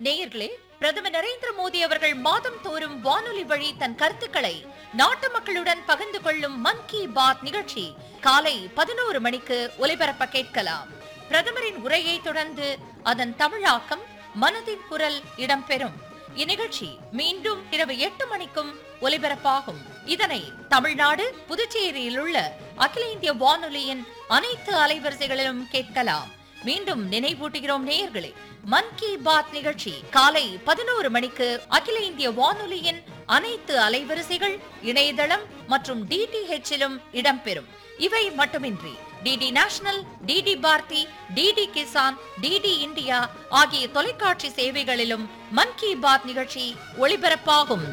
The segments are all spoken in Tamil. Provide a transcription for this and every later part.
நேயர்களே பிரதமர் நரேந்திர மோடி அவர்கள் மாதம் தோறும் வானொலி வழி தன் கருத்துக்களை நாட்டு மக்களுடன் பகிர்ந்து கொள்ளும் மன் கி பாத் நிகழ்ச்சி காலை பதினோரு மணிக்கு ஒலிபரப்ப கேட்கலாம் பிரதமரின் உரையை தொடர்ந்து அதன் தமிழாக்கம் மனதின் குரல் இடம்பெறும் இந்நிகழ்ச்சி மீண்டும் இரவு எட்டு மணிக்கும் ஒலிபரப்பாகும் இதனை தமிழ்நாடு புதுச்சேரியில் உள்ள அகில இந்திய வானொலியின் அனைத்து அலைவரிசைகளிலும் கேட்கலாம் மீண்டும் நினைவூட்டுகிறோம் நேயர்களே மன் கி பாத் நிகழ்ச்சி காலை பதினோரு மணிக்கு அகில இந்திய வானொலியின் அனைத்து அலைவரிசைகள் இணையதளம் மற்றும் டிடிஹெச்சிலும் இடம்பெறும் இவை மட்டுமின்றி DD National DD Bharati DD Kisan DD India ஆகிய தொலைக்காட்சி சேவைகளிலும் மன் கி பாத் நிகழ்ச்சி ஒளிபரப்பாகும்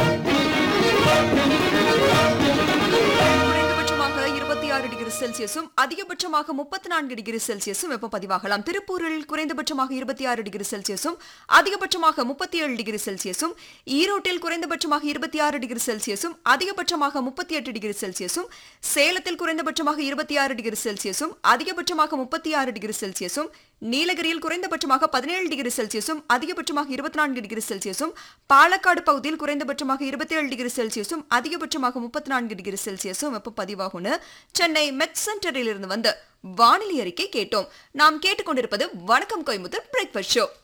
குறைந்தபட்சமாக இருபத்தி ஆறு டிகிரி செல்சியஸும் அதிகபட்சமாக முப்பத்தி நான்கு டிகிரி செல்சியஸும் வெப்பம் பதிவாகலாம் திருப்பூரில் குறைந்தபட்சமாக இருபத்தி ஆறு டிகிரி செல்சியஸும் அதிகபட்சமாக முப்பத்தி ஏழு டிகிரி செல்சியஸும் ஈரோட்டில் குறைந்தபட்சமாக இருபத்தி ஆறு டிகிரி செல்சியஸும் அதிகபட்சமாக முப்பத்தி எட்டு டிகிரி செல்சியஸும் சேலத்தில் குறைந்தபட்சமாக இருபத்தி ஆறு டிகிரி செல்சியஸும் அதிகபட்சமாக முப்பத்தி ஆறு டிகிரி செல்சியஸும் நீலகிரியில் குறைந்தபட்சமாக பதினேழு டிகிரி செல்சியஸும் அதிகபட்சமாக இருபத்தி நான்கு டிகிரி செல்சியஸும் பாலக்காடு பகுதியில் குறைந்தபட்சமாக இருபத்தி ஏழு டிகிரி செல்சியஸும் அதிகபட்சமாக முப்பத்தி நான்கு டிகிரி செல்சியஸும் வெப்ப பதிவாகும்னு சென்னை மெட் சென்டரில் இருந்து வந்த வானிலை அறிக்கை கேட்டோம் நாம் கேட்டுக்கொண்டிருப்பது வணக்கம் கோயம்புத்தூர் பிரேக்ஃபாஸ்ட் ஷோ